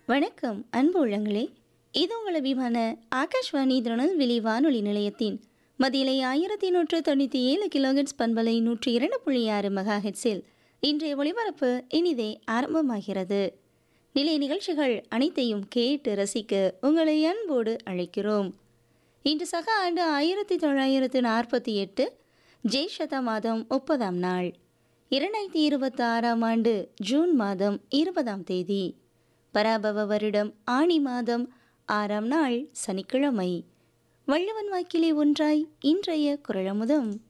வணக்கம் அன்பு உள்ளங்களே இது உங்கள் அபிமான ஆகாஷ்வாணி திருநெல்வேலி வானொலி நிலையத்தின் மதியலை ஆயிரத்தி நூற்று தொண்ணூற்றி ஏழு கிலோஹெட்ஸ் பண்பலை நூற்றி இரண்டு புள்ளி ஆறு மெகா ஹெட்ஸில் இன்றைய ஒளிபரப்பு இனிதே ஆரம்பமாகிறது நிலைய நிகழ்ச்சிகள் அனைத்தையும் கேட்டு ரசிக்க உங்களை அன்போடு அழைக்கிறோம் இன்று சக ஆண்டு ஆயிரத்தி தொள்ளாயிரத்து நாற்பத்தி எட்டு ஜெய்ஷத மாதம் முப்பதாம் நாள் இரண்டாயிரத்தி இருபத்தி ஆறாம் ஆண்டு ஜூன் மாதம் இருபதாம் தேதி பராபவ வருடம் ஆணி மாதம் ஆறாம் நாள் சனிக்கிழமை வள்ளுவன் வாக்கிலே ஒன்றாய் இன்றைய குரலமுதம்